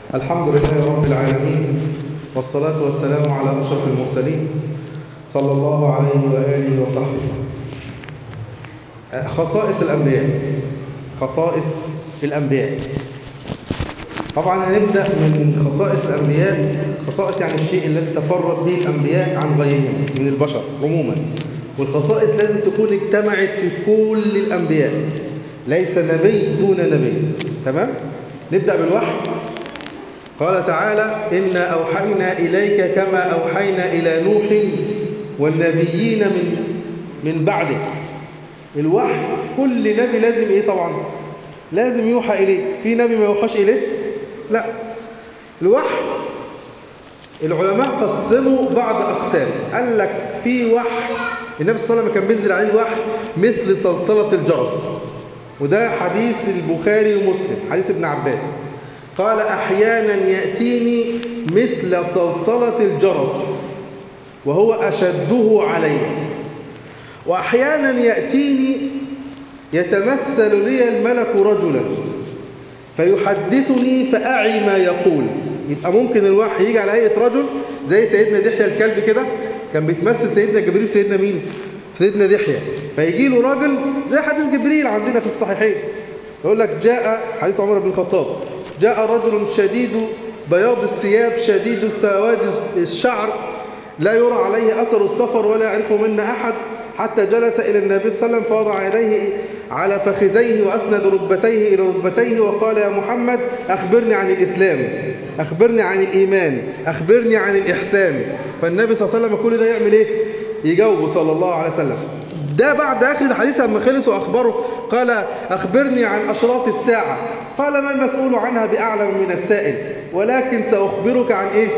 الحمد لله رب العالمين والصلاة والسلام على أشرف المرسلين صلى الله عليه وآله وصحبه خصائص الأنبياء خصائص الأنبياء طبعا هنبدأ من خصائص الأنبياء خصائص يعني الشيء الذي تفرد به الأنبياء عن غيرهم من البشر عموما والخصائص لازم تكون اجتمعت في كل الأنبياء ليس نبي دون نبي تمام؟ نبدأ بالوحي قال تعالى إنا أوحينا إليك كما أوحينا إلى نوح والنبيين من من بعده الوحي كل نبي لازم إيه طبعا لازم يوحى إليه في نبي ما يوحاش إليه لا الوحي العلماء قسموا بعض أقسام قال لك في وحي النبي صلى الله عليه وسلم كان بينزل عليه الوحي مثل صلصلة الجرس وده حديث البخاري ومسلم حديث ابن عباس قال أحيانا يأتيني مثل صلصلة الجرس وهو أشده علي وأحيانا يأتيني يتمثل لي الملك رجلا فيحدثني فأعي ما يقول يبقى ممكن الوحي يجي على هيئة رجل زي سيدنا دحية الكلب كده كان بيتمثل سيدنا جبريل في سيدنا مين؟ في سيدنا دحية فيجي له راجل زي حديث جبريل عندنا في الصحيحين يقول لك جاء حديث عمر بن الخطاب جاء رجل شديد بياض الثياب شديد سواد الشعر لا يرى عليه أثر السفر ولا يعرفه منا أحد حتى جلس إلى النبي صلى الله عليه وسلم فوضع يديه على فخذيه وأسند ركبتيه إلى ركبتيه وقال يا محمد أخبرني عن الإسلام أخبرني عن الإيمان أخبرني عن الإحسان فالنبي صلى الله عليه وسلم كل ده يعمل إيه؟ يجاوبه صلى الله عليه وسلم ده بعد آخر الحديث لما خلص وأخبره قال أخبرني عن أشراط الساعة قال ما المسؤول عنها بأعلم من السائل ولكن سأخبرك عن إيه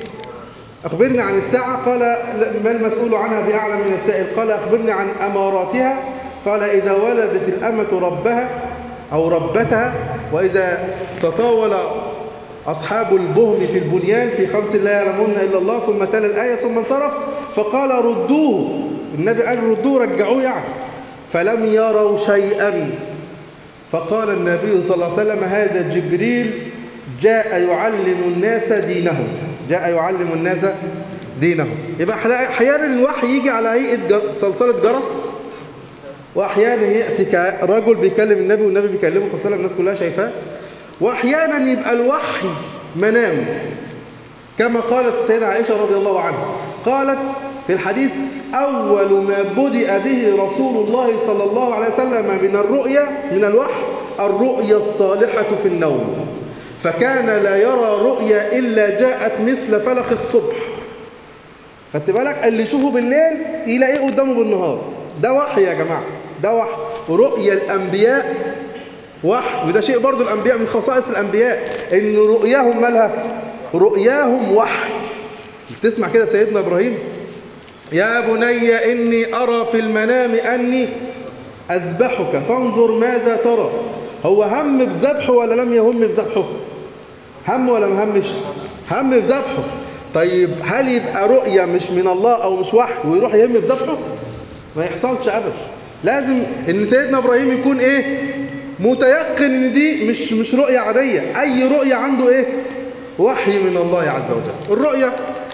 أخبرني عن الساعة قال ما المسؤول عنها بأعلم من السائل قال أخبرني عن أماراتها قال إذا ولدت الأمة ربها أو ربتها وإذا تطاول أصحاب البهم في البنيان في خمس لا يعلمون إلا الله ثم تلا الآية ثم انصرف فقال ردوه النبي قال ردوه رجعوه يعني فلم يروا شيئا فقال النبي صلى الله عليه وسلم هذا جبريل جاء يعلم الناس دينهم جاء يعلم الناس دينهم يبقى احيانا الوحي يجي على هيئه صلصله جرس واحيانا ياتي كرجل بيكلم النبي والنبي بيكلمه صلى الله عليه وسلم الناس كلها شايفاه واحيانا يبقى الوحي منام كما قالت السيده عائشه رضي الله عنها قالت في الحديث أول ما بدأ به رسول الله صلى الله عليه وسلم من الرؤيا من الوحي الرؤيا الصالحة في النوم فكان لا يرى رؤيا إلا جاءت مثل فلق الصبح خدت بالك اللي يشوفه بالليل يلاقيه قدامه بالنهار ده وحي يا جماعة ده وحي رؤيا الأنبياء وحي وده شيء برضو الأنبياء من خصائص الأنبياء إن رؤياهم مالها رؤياهم وحي تسمع كده سيدنا إبراهيم يا بني إني أرى في المنام أني أذبحك فانظر ماذا ترى هو هم بذبحه ولا لم يهم بذبحه هم ولا ما همش هم بذبحه طيب هل يبقى رؤية مش من الله أو مش وحي ويروح يهم بذبحه ما يحصلش أبدا لازم إن سيدنا إبراهيم يكون إيه متيقن إن دي مش مش رؤية عادية أي رؤية عنده إيه وحي من الله عز وجل الرؤية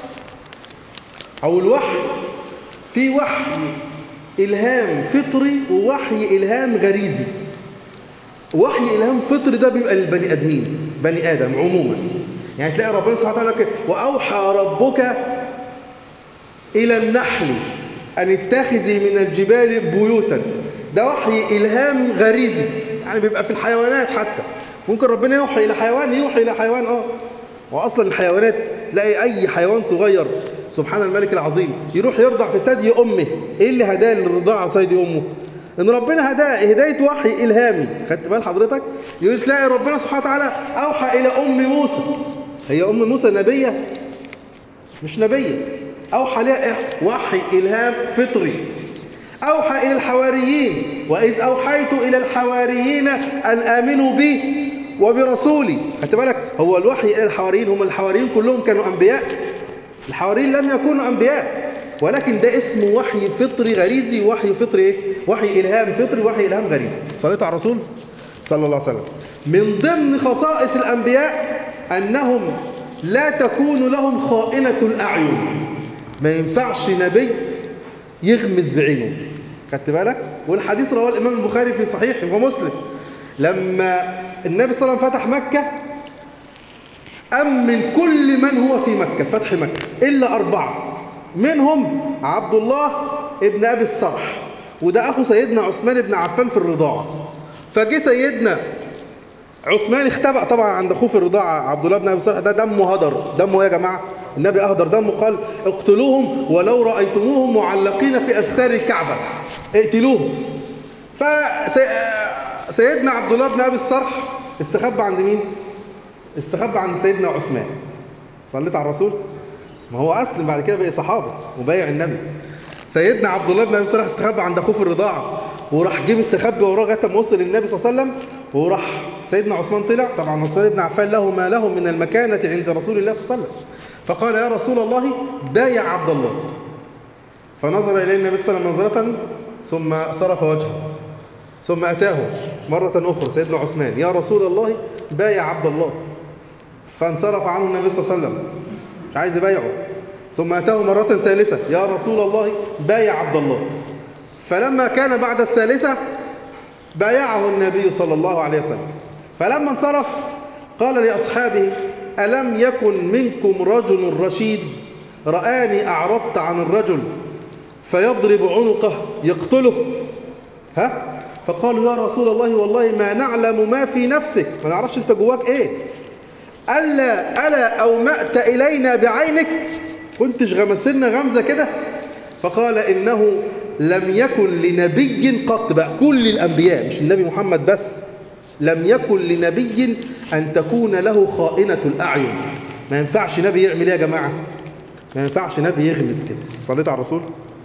أو الوحي في وحي إلهام فطري ووحي إلهام غريزي وحي إلهام فطري ده بيبقى للبني آدمين بني آدم عموما يعني تلاقي ربنا سبحانه وتعالى وأوحى ربك إلى النحل أن اتخذي من الجبال بيوتا ده وحي إلهام غريزي يعني بيبقى في الحيوانات حتى ممكن ربنا يوحي إلى حيوان يوحي إلى حيوان آه وأصلا الحيوانات تلاقي أي حيوان صغير سبحان الملك العظيم يروح يرضع في ثدي أمه إيه اللي هداه للرضاعة ثدي أمه إن ربنا هداه هداية وحي إلهامي خدت بال حضرتك يقول تلاقي ربنا سبحانه وتعالى أوحى إلى أم موسى هي أم موسى نبية مش نبية أوحى لها وحي إلهام فطري أوحى إلى الحواريين وإذ أوحيت إلى الحواريين أن آمنوا بي وبرسولي خدت بالك هو الوحي إلى الحواريين هم الحواريين كلهم كانوا أنبياء الحواريين لم يكونوا أنبياء ولكن ده اسمه وحي فطري غريزي وحي فطري ايه وحي إلهام فطري وحي إلهام غريزي صليت على الرسول صلى الله عليه وسلم من ضمن خصائص الأنبياء أنهم لا تكون لهم خائنة الأعين ما ينفعش نبي يغمز بعينه خدت بالك والحديث رواه الإمام البخاري في صحيح ومسلم لما النبي صلى الله عليه وسلم فتح مكة أمن كل من هو في مكة فتح مكة إلا أربعة منهم عبد الله ابن أبي الصرح وده أخو سيدنا عثمان بن عفان في الرضاعة فجه سيدنا عثمان اختبأ طبعا عند اخوه في الرضاعه عبد الله بن ابي الصرح ده دمه هدر دمه ايه يا جماعه النبي اهدر دمه قال اقتلوهم ولو رايتموهم معلقين في استار الكعبه اقتلوهم فسيدنا عبد الله بن ابي الصرح استخبى عند مين استخبى عند سيدنا عثمان صليت على الرسول ما هو اسلم بعد كده بقى صحابه وبايع النبي سيدنا عبد الله بن ابي الصرح استخبى عند اخوه في الرضاعه وراح جه مستخبي وراه لغايه ما وصل النبي صلى الله عليه وسلم وراح سيدنا عثمان طلع طبعا عثمان بن عفان له ما له من المكانه عند رسول الله صلى الله عليه وسلم فقال يا رسول الله بايع عبد الله فنظر اليه النبي صلى الله عليه وسلم نظره ثم صرف وجهه ثم اتاه مره اخرى سيدنا عثمان يا رسول الله بايع عبد الله فانصرف عنه النبي صلى الله عليه وسلم مش عايز يبايعه ثم أتاه مرة ثالثة يا رسول الله بايع عبد الله فلما كان بعد الثالثة بايعه النبي صلى الله عليه وسلم فلما انصرف قال لأصحابه ألم يكن منكم رجل رشيد رآني أعرضت عن الرجل فيضرب عنقه يقتله ها فقالوا يا رسول الله والله ما نعلم ما في نفسك ما نعرفش انت جواك ايه ألا ألا أومأت إلينا بعينك كنتش غمسلنا غمزة كده فقال إنه لم يكن لنبي قط بقى كل الأنبياء مش النبي محمد بس لم يكن لنبي أن تكون له خائنة الأعين ما ينفعش نبي يعمل ايه يا جماعة ما ينفعش نبي يغمز كده صليت على الرسول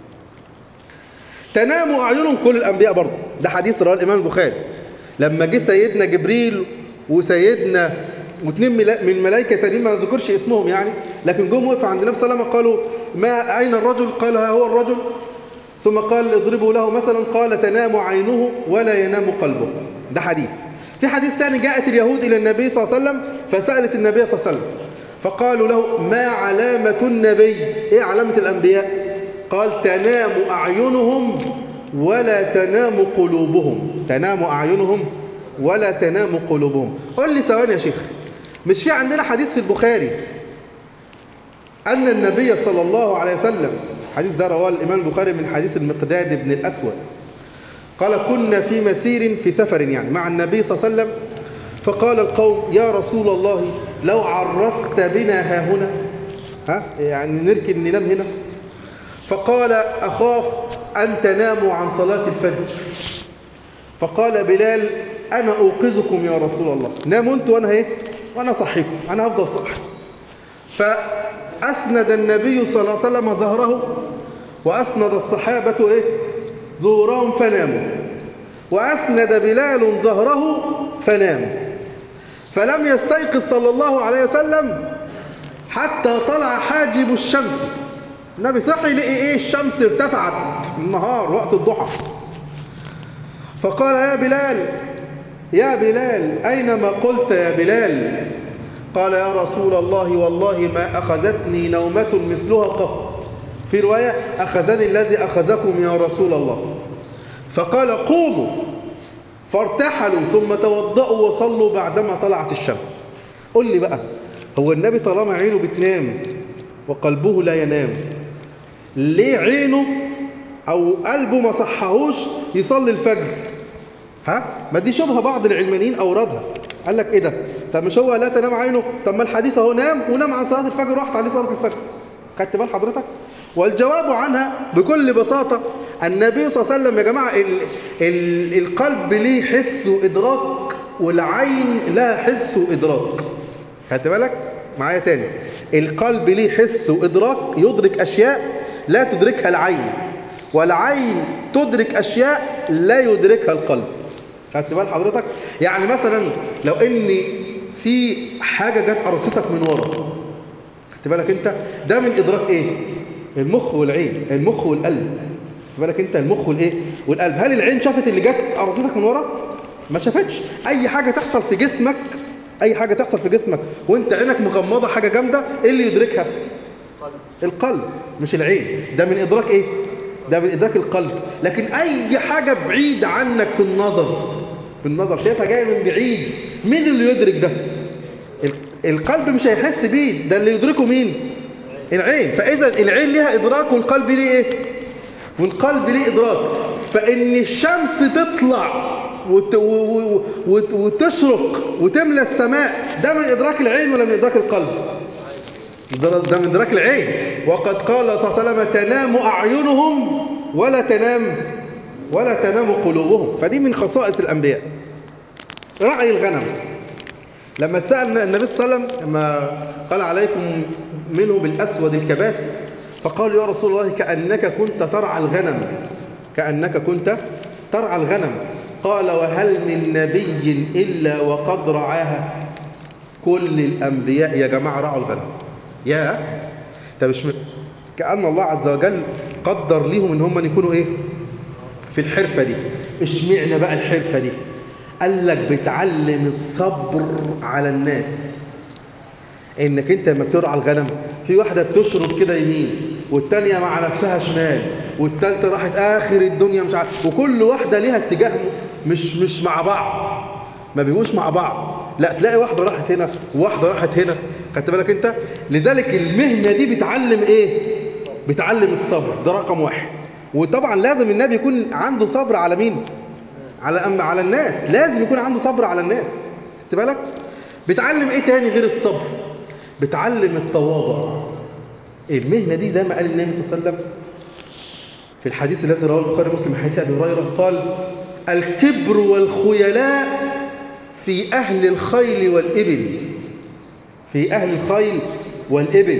تنام أعينهم كل الأنبياء برضه ده حديث رواه الإمام البخاري لما جه سيدنا جبريل وسيدنا واثنين ملا- من ملائكة تانيين ما ذكرش اسمهم يعني لكن جم وقف عند النبي صلى الله عليه وسلم قالوا ما أين الرجل قال ها هو الرجل ثم قال اضربوا له مثلا قال تنام عينه ولا ينام قلبه ده حديث في حديث ثاني جاءت اليهود إلى النبي صلى الله عليه وسلم فسألت النبي صلى الله عليه وسلم فقالوا له ما علامة النبي ايه علامة الأنبياء قال تنام أعينهم ولا تنام قلوبهم تنام أعينهم ولا تنام قلوبهم قل لي ثواني يا شيخ مش في عندنا حديث في البخاري أن النبي صلى الله عليه وسلم حديث ده رواه الإمام البخاري من حديث المقداد بن الأسود قال كنا في مسير في سفر يعني مع النبي صلى الله عليه وسلم فقال القوم يا رسول الله لو عرست بنا ها هنا ها يعني نركن ننام هنا فقال أخاف أن تناموا عن صلاة الفجر فقال بلال أنا أوقظكم يا رسول الله ناموا أنتوا وأنا إيه وأنا صحيكم أنا أفضل صح فأسند النبي صلى الله عليه وسلم ظهره وأسند الصحابة إيه ظهورهم فناموا وأسند بلال ظهره فناموا فلم يستيقظ صلى الله عليه وسلم حتى طلع حاجب الشمس النبي صحي لقي ايه الشمس ارتفعت النهار وقت الضحى فقال يا بلال يا بلال أينما قلت يا بلال قال يا رسول الله والله ما أخذتني نومة مثلها قط في رواية أخذني الذي أخذكم يا رسول الله فقال قوموا فارتحلوا ثم توضأوا وصلوا بعدما طلعت الشمس قل لي بقى هو النبي طالما عينه بتنام وقلبه لا ينام ليه عينه او قلبه ما صحهوش يصلي الفجر ها ما دي شبهه بعض العلمانيين اوردها قال لك ايه ده طب مش هو لا تنام عينه طب ما الحديث اهو نام ونام عن صلاه الفجر وراحت عليه صلاه الفجر خدت بال حضرتك والجواب عنها بكل بساطه النبي صلى الله عليه وسلم يا جماعه ال ال القلب ليه حس وادراك والعين لها حس وادراك خدت بالك معايا تاني القلب ليه حس وادراك يدرك اشياء لا تدركها العين والعين تدرك اشياء لا يدركها القلب خدت بال حضرتك يعني مثلا لو ان في حاجه جت قرصتك من ورا خدت بالك انت ده من ادراك ايه المخ والعين المخ والقلب خدت بالك انت المخ والايه والقلب هل العين شافت اللي جت قرصتك من ورا ما شافتش اي حاجه تحصل في جسمك اي حاجه تحصل في جسمك وانت عينك مغمضه حاجه جامده ايه اللي يدركها القلب مش العين ده من ادراك ايه ده من ادراك القلب لكن اي حاجه بعيد عنك في النظر في النظر شايفها جايه من بعيد مين اللي يدرك ده ال- القلب مش هيحس بيه ده اللي يدركه مين العين فاذا العين ليها ادراك والقلب ليه ايه والقلب ليه ادراك فان الشمس تطلع وت... و... و... وت- وتشرق وتملى السماء ده من ادراك العين ولا من ادراك القلب ده, ده من ادراك العين وقد قال صلى الله عليه وسلم تنام اعينهم ولا تنام ولا تنام قلوبهم فدي من خصائص الانبياء رعي الغنم لما تسأل النبي صلى الله عليه وسلم لما قال عليكم منه بالأسود الكباس فقالوا يا رسول الله كأنك كنت ترعى الغنم كأنك كنت ترعى الغنم قال وهل من نبي إلا وقد رعاها كل الأنبياء يا جماعة رعوا الغنم يا طب مش م- كأن الله عز وجل قدر ليهم ان هم يكونوا ايه في الحرفة دي اشمعنى بقى الحرفة دي قال لك بتعلم الصبر على الناس انك انت لما بترعى الغنم في واحدة بتشرب كده يمين والتانية مع نفسها شمال والتالتة راحت اخر الدنيا مش عارف وكل واحدة ليها اتجاه م- مش مش مع بعض ما بيبقوش مع بعض لا تلاقي واحدة راحت هنا وواحدة راحت هنا خدت بالك انت لذلك المهنة دي بتعلم ايه بتعلم الصبر ده رقم واحد وطبعا لازم النبي يكون عنده صبر على مين على أم على الناس لازم يكون عنده صبر على الناس خدت بالك بتعلم ايه تاني غير الصبر بتعلم التواضع المهنة دي زي ما قال النبي صلى الله عليه وسلم في الحديث الذي رواه البخاري ومسلم من حديث ابي هريره قال الكبر والخيلاء في اهل الخيل والابل في اهل الخيل والابل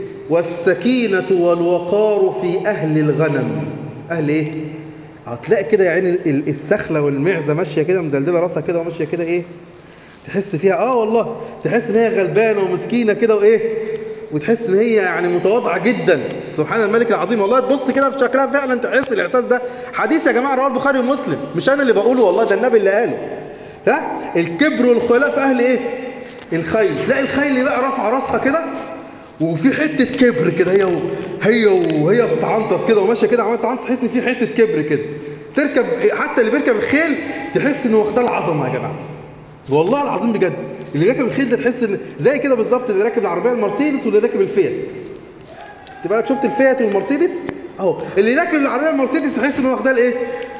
والسكينه والوقار في اهل الغنم اهل ايه هتلاقي كده يعني ال- السخله والمعزه ماشيه كده مدلدله راسها كده وماشيه كده ايه تحس فيها اه والله تحس ان هي غلبانه ومسكينه كده وايه وتحس ان هي يعني متواضعه جدا سبحان الملك العظيم والله تبص كده في شكلها فعلا تحس الاحساس ده حديث يا جماعه رواه البخاري ومسلم مش انا اللي بقوله والله ده النبي اللي قاله ها الكبر والخيلاء في اهل ايه الخيل تلاقي الخيل بقى رافعه راسها كده وفي حته كبر كده هي و... هي وهي بتتعنطس كده وماشيه كده عماله تعنطس تحس ان في حته كبر كده تركب حتى اللي بيركب الخيل تحس انه واخدها العظمه يا جماعه والله العظيم بجد اللي راكب الخيل ده تحس ان زي كده بالظبط اللي راكب العربيه المرسيدس واللي راكب الفيات تبقى لك شفت الفيات والمرسيدس اهو اللي راكب العربيه المرسيدس تحس انه واخدها الايه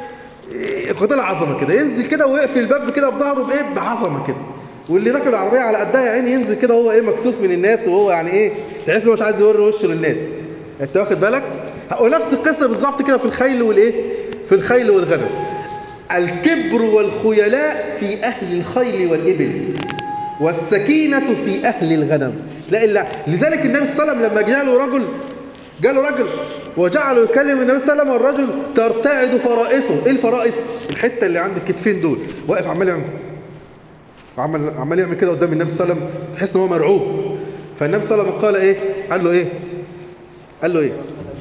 إيه، واخدها العظمه كده ينزل كده ويقفل الباب كده بظهره بايه بعظمه كده واللي راكب العربيه على قدها يا عيني ينزل كده وهو ايه مكسوف من الناس وهو يعني ايه تحس انه مش عايز يوري وشه للناس انت واخد بالك ونفس القصه بالظبط كده في الخيل والايه في الخيل والغنم الكبر والخيلاء في أهل الخيل والإبل والسكينة في أهل الغنم لا إلا لذلك النبي صلى الله عليه وسلم لما جاء رجل جاء رجل وجعلوا يكلم النبي صلى الله عليه وسلم والرجل ترتعد فرائصه ايه الفرائص الحته اللي عند الكتفين دول واقف عمال يعمل عمال عمال يعمل كده قدام النبي صلى الله عليه وسلم تحس ان هو مرعوب فالنبي صلى الله عليه وسلم قال ايه قال له ايه قال له ايه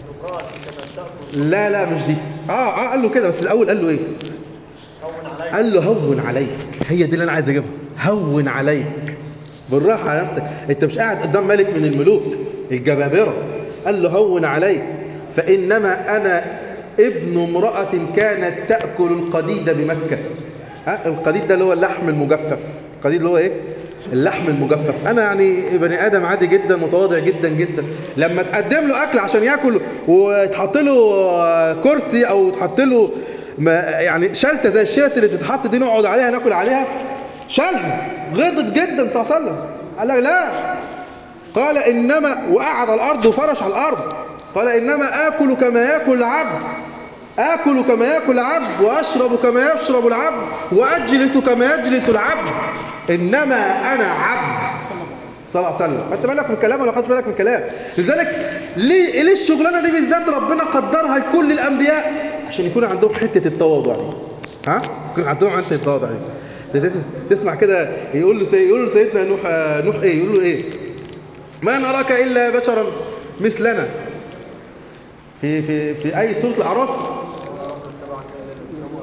لا لا مش دي اه اه قال له كده بس الاول قال له ايه قال له هون عليك هي دي اللي انا عايز اجيبها هون عليك بالراحه على نفسك انت مش قاعد قدام ملك من الملوك الجبابره قال له هون عليك فانما انا ابن امراه كانت تاكل القديد بمكه ها القديد ده اللي هو اللحم المجفف القديد اللي هو ايه اللحم المجفف انا يعني بني ادم عادي جدا متواضع جدا جدا لما تقدم له اكل عشان ياكل وتحط له كرسي او تحط له ما يعني شلته زي الشلت اللي بتتحط دي نقعد عليها ناكل عليها شالها غضب جدا صلى الله عليه وسلم قال لك لا قال انما وقعد على الارض وفرش على الارض قال انما اكل كما ياكل العبد آكل كما يأكل العبد وأشرب كما يشرب العبد وأجلس كما يجلس العبد إنما أنا عبد صلى الله عليه وسلم خدت بالك من الكلام ولا خدت بالك من الكلام لذلك ليه ليه الشغلانه دي بالذات ربنا قدرها لكل الانبياء عشان يكون عندهم حته التواضع دي ها يكون عندهم حته التواضع دي تسمع كده يقول له سي... يقول له سيدنا نوح نوح ايه يقول له ايه ما نراك الا بشرا مثلنا في في في اي سوره الاعراف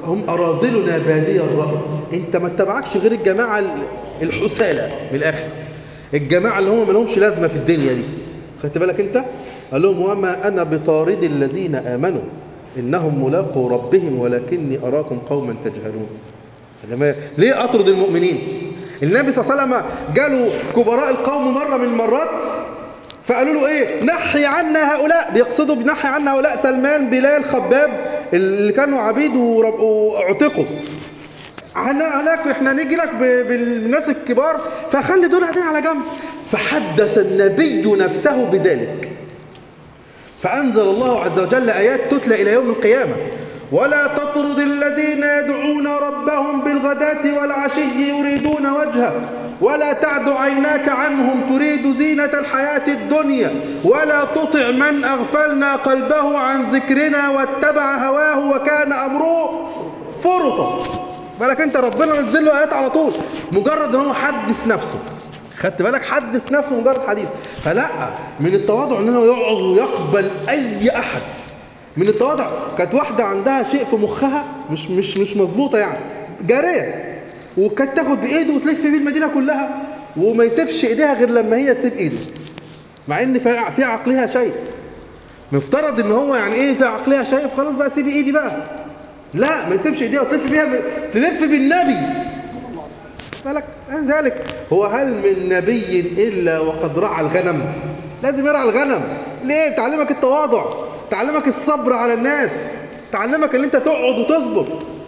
هم أرازلنا بادية الرأي أنت ما اتبعكش غير الجماعة الحسالة من الآخر الجماعة اللي هم ما لهمش لازمة في الدنيا دي خدت بالك أنت قال لهم وما أنا بطارد الذين آمنوا إنهم ملاقوا ربهم ولكني أراكم قوما تجهلون لما- ليه أطرد المؤمنين النبي صلى الله عليه وسلم جاله كبراء القوم مرة من المرات فقالوا له ايه نحي عنا هؤلاء بيقصدوا بنحي عنا هؤلاء سلمان بلال خباب اللي كانوا عبيد ورب- واعتقوا هنا- هناك احنا نيجي لك ب- بالناس الكبار فخلي دول قاعدين على جنب فحدث النبي نفسه بذلك فأنزل الله عز وجل آيات تتلى إلى يوم القيامة ولا تطرد الذين يدعون ربهم بالغداة والعشي يريدون وجهه ولا تعد عيناك عنهم تريد زينة الحياة الدنيا ولا تطع من أغفلنا قلبه عن ذكرنا واتبع هواه وكان أمره فرطا بالك انت ربنا نزل له آيات على طول مجرد ان هو حدث نفسه خدت بالك حدث نفسه مجرد حديث فلا من التواضع ان هو يقعد ويقبل اي احد من التواضع كانت واحده عندها شيء في مخها مش مش مش مظبوطه يعني جاريه وكانت تاخد بايده وتلف بيه المدينه كلها وما يسيبش ايديها غير لما هي تسيب ايده مع ان في في عقلها شيء مفترض ان هو يعني ايه في عقلها شيء خلاص بقى سيبي ايدي بقى لا ما يسيبش ايديها وتلف بيها تلف بالنبي بالك ذلك هو هل من نبي إلا وقد رعى الغنم لازم يرعى الغنم ليه تعلمك التواضع تعلمك الصبر على الناس تعلمك ان انت تقعد وتصبر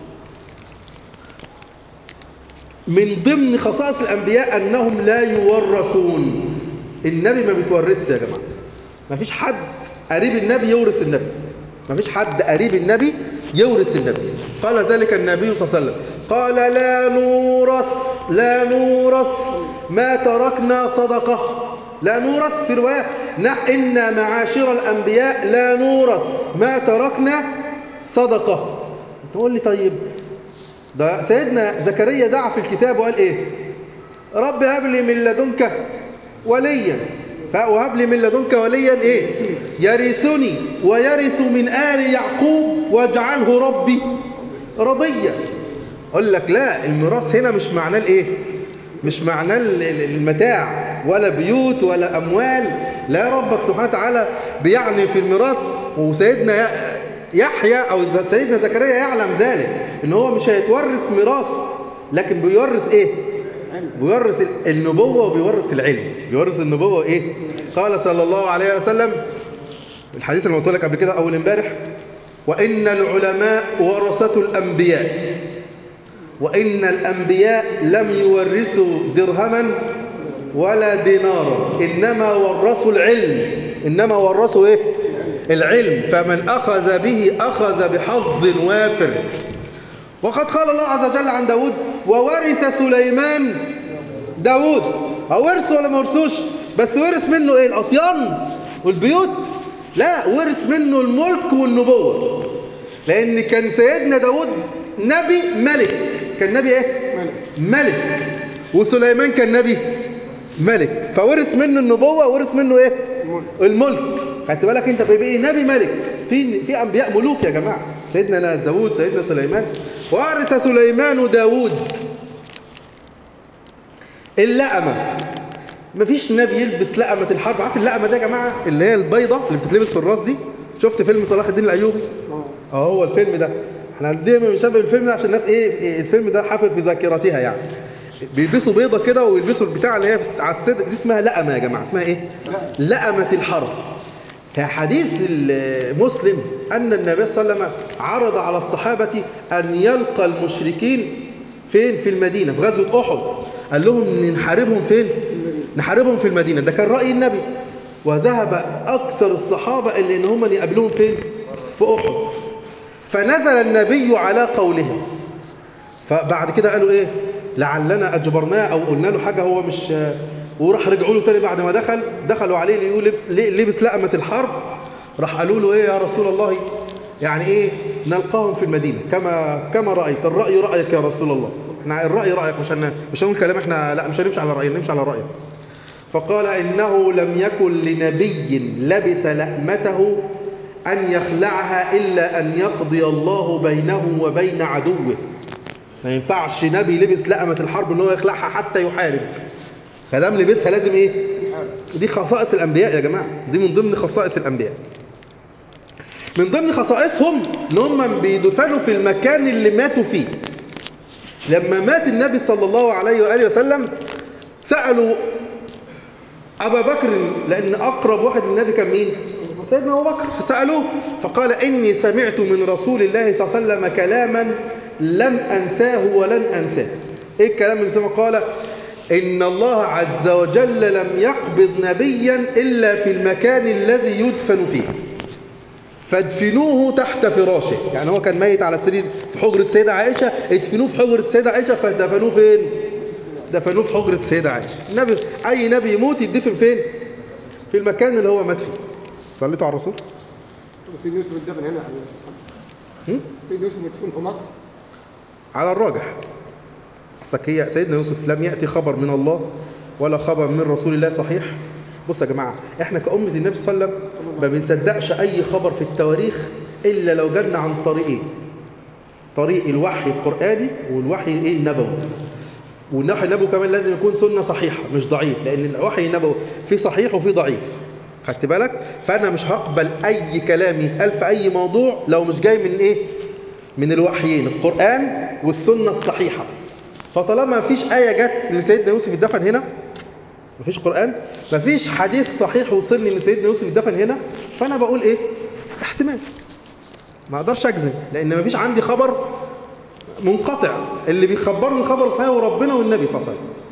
من ضمن خصائص الانبياء انهم لا يورثون النبي ما بيتورثش يا جماعه ما فيش حد قريب النبي يورث النبي ما فيش حد قريب النبي يورث النبي قال ذلك النبي صلى الله عليه وسلم قال لا نورث لا نورث ما تركنا صدقة لا نورث في رواية نح إن معاشر الأنبياء لا نورث ما تركنا صدقة تقول لي طيب ده سيدنا زكريا دعا في الكتاب وقال ايه رب هب لي من لدنك وليا وهب لي من لدنك وليا ايه يرثني ويرث من آل يعقوب واجعله ربي رضيا اقول لك لا الميراث هنا مش معناه الايه مش معناه ال- ال- المتاع ولا بيوت ولا اموال لا ربك سبحانه وتعالى بيعني في الميراث وسيدنا ي- يحيى او ز- سيدنا زكريا يعلم ذلك ان هو مش هيتورث ميراث لكن بيورث ايه بيورث ال- النبوة وبيورث العلم بيورث النبوة ايه قال صلى الله عليه وسلم الحديث اللي قلت لك قبل كده اول امبارح وان العلماء ورثة الانبياء وإن الأنبياء لم يورثوا درهما ولا دينارا إنما ورثوا العلم إنما ورثوا إيه؟ العلم فمن أخذ به أخذ بحظ وافر وقد قال الله عز وجل عن داود وورث سليمان داود هو ورث ولا ما ورثوش بس ورث منه ايه الاطيان والبيوت لا ورث منه الملك والنبوة لان كان سيدنا داود نبي ملك كان نبي ايه ملك. ملك وسليمان كان نبي ملك فورث منه النبوة ورث منه ايه الملك. الملك خدت بالك انت في ايه نبي ملك في في انبياء ملوك يا جماعه سيدنا داوود سيدنا سليمان وارث سليمان داوود اللقمه مفيش نبي يلبس لقمه الحرب عارف اللقمه ده يا جماعه اللي هي البيضه اللي بتتلبس في الراس دي شفت فيلم صلاح الدين الايوبي اه اه هو الفيلم ده احنا دايما بنشبه الفيلم ده عشان الناس ايه إيه الفيلم ده حافر في ذاكرتها يعني بيلبسوا بيضه كده ويلبسوا البتاع اللي هي في- على الصدر دي اسمها لقمه يا جماعه اسمها ايه لقمه الحرب في حديث مسلم ان النبي صلى الله عليه وسلم عرض على الصحابه ان يلقى المشركين فين في المدينه في غزوه احد قال لهم نحاربهم فين نحاربهم في المدينه ده كان راي النبي وذهب اكثر الصحابه اللي ان هم يقابلوهم فين في احد فنزل النبي على قولهم فبعد كده قالوا ايه لعلنا اجبرناه او قلنا له حاجه هو مش وراح رجعوا له تاني بعد ما دخل دخلوا عليه لقوا لبس لبس لقمه الحرب راح قالوا له ايه يا رسول الله يعني ايه نلقاهم في المدينه كما كما رايت الراي رايك يا رسول الله احنا الراي رايك مش هن مش هنقول كلام احنا لا مش هنمشي على راينا نمشي على رايك فقال انه لم يكن لنبي لبس لأمته أن يخلعها إلا أن يقضي الله بينه وبين عدوه ما ينفعش نبي لبس لقمة الحرب ان هو يخلعها حتى يحارب فدام لبسها لازم ايه دي خصائص الانبياء يا جماعه دي من ضمن خصائص الانبياء من ضمن خصائصهم ان هم بيدفنوا في المكان اللي ماتوا فيه لما مات النبي صلى الله عليه واله وسلم سالوا ابا بكر لان اقرب واحد للنبي كان مين سيدنا ابو بكر فسالوه فقال اني سمعت من رسول الله صلى الله عليه وسلم كلاما لم انساه ولن انساه ايه الكلام اللي سمعه قال ان الله عز وجل لم يقبض نبيا الا في المكان الذي يدفن فيه فادفنوه تحت فراشه يعني هو كان ميت على سرير في حجرة السيدة عائشة ادفنوه في حجرة السيدة عائشة فدفنوه فين دفنوه في حجرة السيدة عائشة النبي أي نبي يموت يدفن فين في المكان اللي هو مات فيه صليتوا على الرسول سيدنا يوسف اتدفن هنا هم؟ سيدنا يوسف مدفون في مصر على الراجح أصلك هي سيدنا يوسف لم يأتي خبر من الله ولا خبر من رسول الله صحيح بص يا جماعة احنا كأمة النبي صلى الله عليه وسلم ما بنصدقش أي خبر في التواريخ إلا لو جالنا عن طريقين طريق الوحي القرآني والوحي الايه النبوي والوحي النبوي كمان لازم يكون سنة صحيحة مش ضعيف لأن الوحي النبوي في صحيح وفي ضعيف خدت بالك فأنا مش هقبل أي كلام يتقال في أي موضوع لو مش جاي من إيه من الوحيين القرآن والسنة الصحيحة فطالما مفيش آية جت لسيدنا يوسف اتدفن هنا مفيش قرآن مفيش حديث صحيح وصلني ان سيدنا يوسف اتدفن هنا فأنا بقول إيه احتمال ما أقدرش أجزم لأن مفيش عندي خبر منقطع اللي بيخبرني خبر صحيح هو ربنا والنبي صلى الله عليه وسلم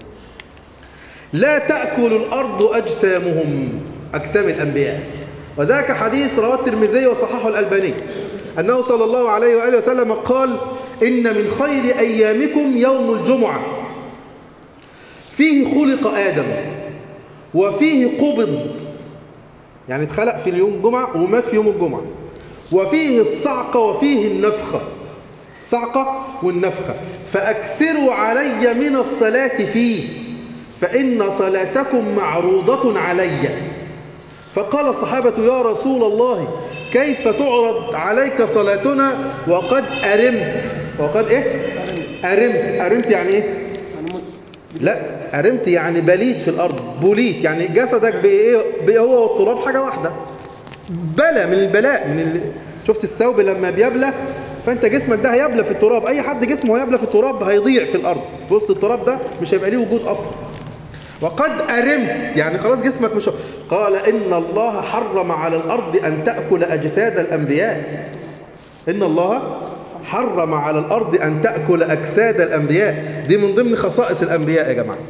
لا تأكل الأرض أجسامهم أجسام الأنبياء وذاك حديث رواه الترمذي وصححه الألباني أنه صلى الله عليه وآله وسلم قال إن من خير أيامكم يوم الجمعة فيه خلق آدم وفيه قبض يعني اتخلق في اليوم الجمعة ومات في يوم الجمعة وفيه الصعقة وفيه النفخة الصعقة والنفخة فأكثروا علي من الصلاة فيه فإن صلاتكم معروضة علي فقال الصحابة يا رسول الله كيف تعرض عليك صلاتنا وقد أرمت وقد إيه؟ أرمت أرمت يعني إيه؟ انا مت لا أرمت يعني بليت في الأرض بوليت يعني جسدك بإيه بإيه هو والتراب حاجة واحدة بلى من البلاء من ال... شفت الثوب لما بيبلى فانت جسمك ده هيبلى في التراب اي حد جسمه هيبلى في التراب هيضيع في الارض في وسط التراب ده مش هيبقى ليه وجود اصلا وقد أرمت يعني خلاص جسمك مش قال إن الله حرم على الأرض أن تأكل أجساد الأنبياء إن الله حرم على الأرض أن تأكل أجساد الأنبياء دي من ضمن خصائص الأنبياء يا جماعة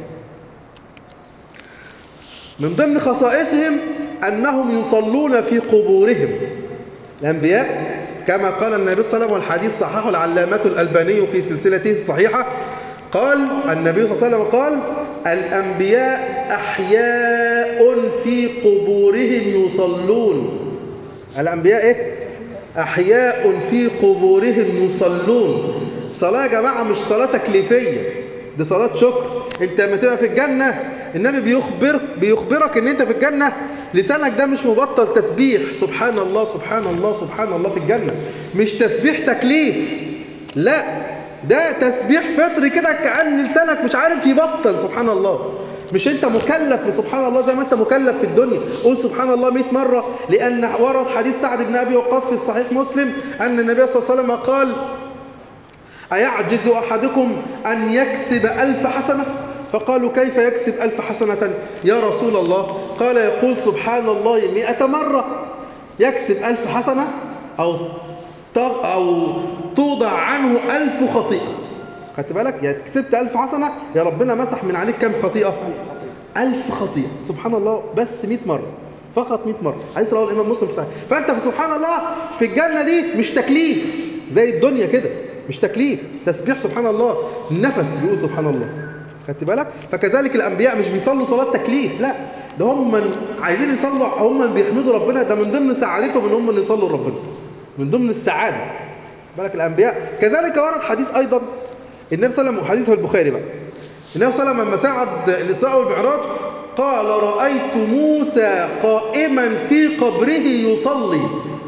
من ضمن خصائصهم أنهم يصلون في قبورهم الأنبياء كما قال النبي صلى الله عليه وسلم والحديث صححه العلامة الألباني في سلسلته الصحيحة قال النبي صلى الله عليه وسلم قال الأنبياء أحياء في قبورهم يصلون الأنبياء إيه؟ أحياء في قبورهم يصلون صلاة يا جماعة مش صلاة تكليفية دي صلاة شكر انت لما تبقى في الجنة النبي بيخبر بيخبرك ان انت في الجنة لسانك ده مش مبطل تسبيح سبحان الله سبحان الله سبحان الله في الجنة مش تسبيح تكليف لا ده تسبيح فطري كده كأن لسانك مش عارف يبطل سبحان الله مش انت مكلف بسبحان الله زي ما انت مكلف في الدنيا قول سبحان الله 100 مرة لأن ورد حديث سعد بن أبي وقاص في الصحيح مسلم أن النبي صلى الله عليه وسلم قال أيعجز أحدكم أن يكسب ألف حسنة فقالوا كيف يكسب ألف حسنة يا رسول الله قال يقول سبحان الله مئة مرة يكسب ألف حسنة أو أو توضع عنه ألف خطيئة خدت بالك يعني كسبت ألف حسنة يا ربنا مسح من عليك كم خطيئة ألف خطيئة سبحان الله بس 100 مرة فقط 100 مرة حديث رواه الإمام مسلم في صحيح فأنت في سبحان الله في الجنة دي مش تكليف زي الدنيا كده مش تكليف تسبيح سبحان الله النفس بيقول سبحان الله خدت بالك فكذلك الأنبياء مش بيصلوا صلاة تكليف لا ده هم من عايزين يصلوا هم من بيحمدوا ربنا ده من ضمن سعادتهم ان هم اللي يصلوا لربنا من ضمن السعادة بالك الأنبياء كذلك ورد حديث أيضا النبي صلى الله عليه وسلم حديث في البخاري بقى النبي صلى الله عليه وسلم لما صعد الإسراء والمعراج قال رأيت موسى قائما في قبره يصلي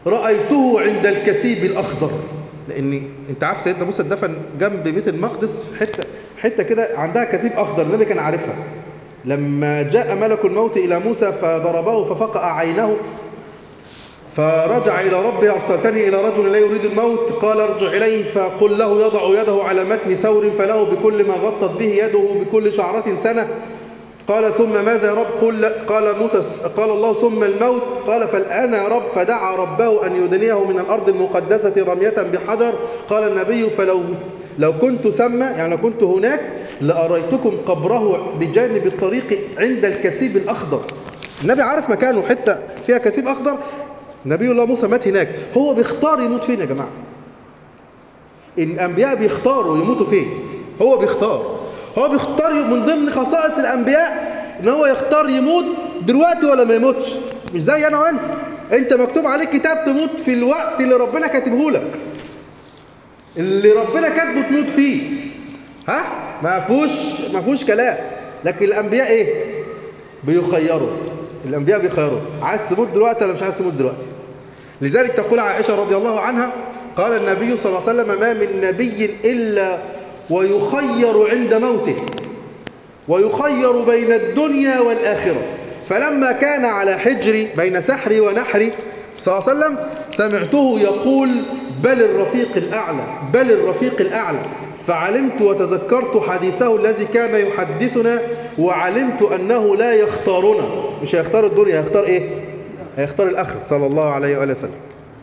رأيته عند الكسيب الأخضر لأن أنت عارف سيدنا موسى اتدفن جنب بيت المقدس في حتة حتة كده عندها كسيب أخضر النبي كان عارفها لما جاء ملك الموت إلى موسى فضربه ففقأ عينه فرجع إلى ربه أرسلتني إلى رجل لا يريد الموت قال ارجع إليه فقل له يضع يده على متن ثور فله بكل ما غطت به يده بكل شعرة سنة قال ثم ماذا يا رب قل قال موسى قال الله ثم الموت قال فالآن يا رب فدعا ربه أن يدنيه من الأرض المقدسة رمية بحجر قال النبي فلو لو كنت سمى يعني لو كنت هناك لأريتكم قبره بجانب الطريق عند الكسيب الأخضر النبي عارف مكانه حتة فيها كسيب أخضر نبي الله موسى مات هناك هو بيختار يموت فين يا جماعة الأنبياء بيختاروا يموتوا فين هو بيختار هو بيختار من ضمن خصائص الأنبياء إن هو يختار يموت دلوقتي ولا ما يموتش مش زي أنا وأنت أنت مكتوب عليك كتاب تموت في الوقت اللي ربنا كاتبه لك اللي ربنا كاتبه تموت فيه ها ما فيهوش ما فيهوش كلام لكن الأنبياء إيه بيخيروا الأنبياء بيخيروا عايز تموت دلوقتي ولا مش عايز تموت دلوقتي لذلك تقول عائشة رضي الله عنها قال النبي صلى الله عليه وسلم ما من نبي إلا ويخير عند موته ويخير بين الدنيا والآخرة فلما كان على حجري بين سحري ونحري صلى الله عليه وسلم سمعته يقول بل الرفيق الأعلى بل الرفيق الأعلى فعلمت وتذكرت حديثه الذي كان يحدثنا وعلمت أنه لا يختارنا مش هيختار الدنيا هيختار إيه هيختار الآخرة صلى الله عليه وآله وسلم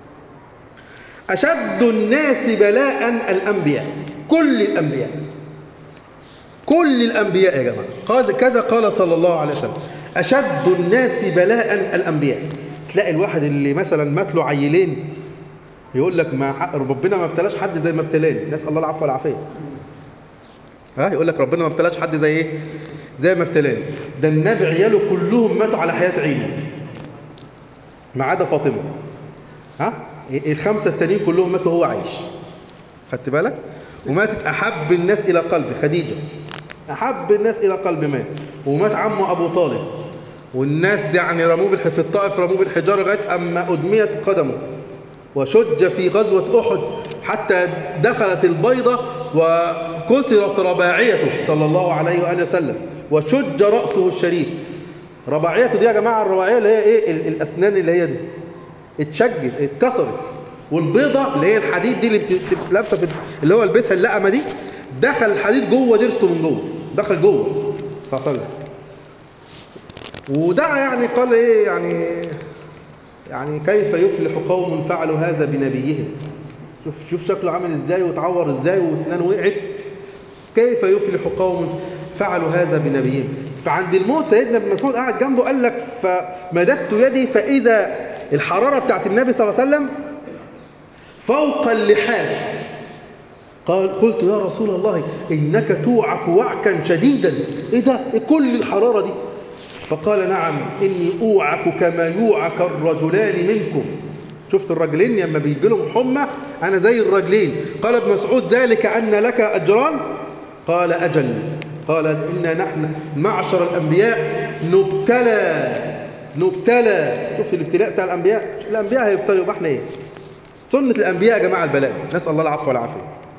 أشد الناس بلاء الأنبياء كل الأنبياء كل الأنبياء يا جماعة قال- كذا قال صلى الله عليه وسلم أشد الناس بلاء الأنبياء تلاقي الواحد اللي مثلا مات له عيلين يقول لك ما حق- ربنا ما ابتلاش حد زي ما ابتلاني نسأل الله العفو والعافية ها يقول لك ربنا ما ابتلاش حد زي ايه زي ما ابتلاني ده النبي عياله كلهم ماتوا على حياة عينه ما عدا فاطمة ها الخمسة التانيين كلهم ماتوا وهو عايش خدت بالك وماتت أحب الناس إلى قلبي خديجة أحب الناس إلى قلب مات ومات عمه أبو طالب والناس يعني رموه بالح- في الطائف رموه بالحجارة لغاية أما أدميت قدمه وشج في غزوة أحد حتى دخلت البيضة وكسرت رباعيته صلى الله عليه وآله وسلم وشج رأسه الشريف رباعيته دي يا جماعة الرباعية اللي هي إيه ال- الأسنان اللي هي دي اتشجت اتكسرت والبيضة اللي هي الحديد دي اللي بت- بت- لابسة في اللي هو لبسها اللقمة دي دخل الحديد جوه ضرسه من جوه دخل جوه صلى الله عليه وسلم ودعا يعني قال ايه يعني يعني كيف يفلح قوم فعلوا هذا بنبيهم شوف شوف شكله عامل ازاي واتعور ازاي واسنانه وقعت كيف يفلح قوم فعلوا هذا بنبيهم فعند الموت سيدنا ابن مسعود قاعد جنبه قال لك فمددت يدي فاذا الحراره بتاعت النبي صلى الله عليه وسلم فوق اللحاف قال قلت يا رسول الله انك توعك وعكا شديدا ايه ده إيه كل الحراره دي فقال نعم اني اوعك كما يوعك الرجلان منكم شفت الرجلين لما بيجي لهم حمى انا زي الرجلين قال ابن مسعود ذلك ان لك اجران قال اجل قال انا نحن معشر الانبياء نبتلى نبتلى شوف الابتلاء بتاع الانبياء شوف الانبياء هيبتلوا يبقى احنا ايه سنه الانبياء يا جماعه البلاء نسال الله العفو والعافيه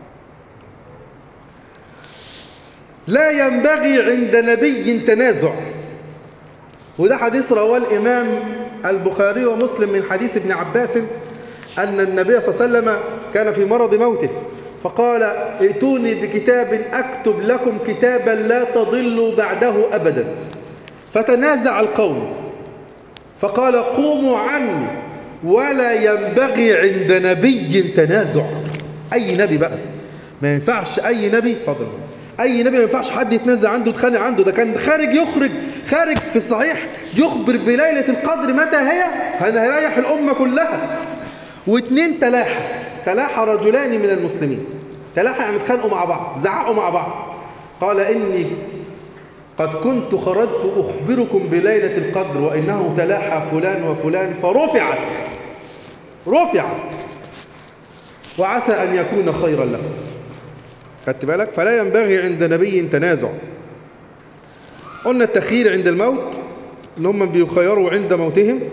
لا ينبغي عند نبي تنازع وده حديث رواه الإمام البخاري ومسلم من حديث ابن عباس أن النبي صلى الله عليه وسلم كان في مرض موته فقال ائتوني بكتاب أكتب لكم كتابا لا تضلوا بعده أبدا فتنازع القوم فقال قوموا عني ولا ينبغي عند نبي تنازع أي نبي بقى ما ينفعش أي نبي فضل أي نبي ما ينفعش حد يتنازع عنده يتخانق عنده ده كان خارج يخرج خارج في الصحيح يخبر بليلة القدر متى هي أنا هيريح الأمة كلها واثنين تلاحى تلاحى رجلان من المسلمين تلاحى يعني اتخانقوا مع بعض زعقوا مع بعض قال إني قد كنت خرجت أخبركم بليلة القدر وإنه تلاحى فلان وفلان فرفعت رفعت وعسى أن يكون خيرا لكم خدت بالك فلا ينبغي عند نبي تنازع قلنا التخيير عند الموت ان هم بيخيروا عند موتهم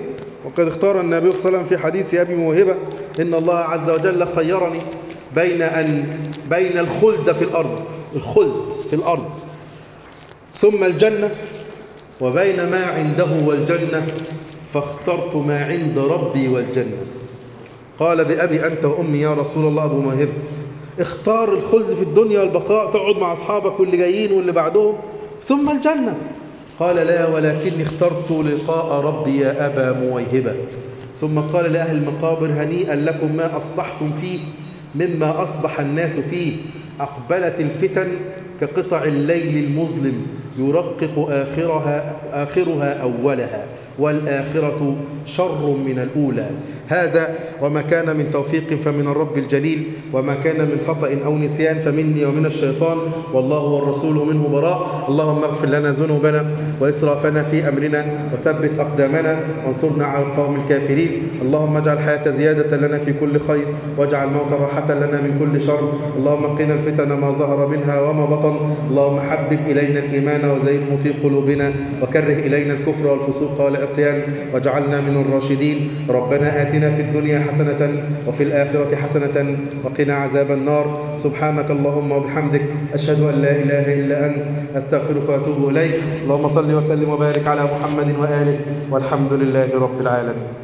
وقد اختار النبي صلى الله عليه وسلم في حديث أبي موهبة إن الله عز وجل خيرني بين أن بين الخلد في الأرض الخلد في الأرض ثم الجنة وبين ما عنده والجنة فاخترت ما عند ربي والجنة قال بأبي أنت وأمي يا رسول الله أبو موهبة اختار الخلد في الدنيا والبقاء تقعد مع أصحابك واللي جايين واللي بعدهم ثم الجنة قال لا ولكني اخترت لقاء ربي يا أبا مويهبة ثم قال لأهل المقابر هنيئا لكم ما أصبحتم فيه مما أصبح الناس فيه أقبلت الفتن كقطع الليل المظلم يرقق آخرها, آخرها أولها والآخرة شر من الأولى هذا وما كان من توفيق فمن الرب الجليل وما كان من خطأ أو نسيان فمني ومن الشيطان والله والرسول منه براء اللهم اغفر لنا ذنوبنا وإسرافنا في أمرنا وثبت أقدامنا وانصرنا على القوم الكافرين اللهم اجعل الحياة زيادة لنا في كل خير واجعل الموت راحة لنا من كل شر اللهم قنا الفتن ما ظهر منها وما بطن اللهم حبب إلينا الإيمان وزينه في قلوبنا وكره إلينا الكفر والفسوق والعصيان واجعلنا من الراشدين ربنا آتنا في الدنيا حسنة وفي الآخرة حسنة وقنا عذاب النار سبحانك اللهم وبحمدك أشهد أن لا إله إلا أنت أستغفرك وأتوب إليك اللهم صل وسلم وبارك على محمد وآله والحمد لله رب العالمين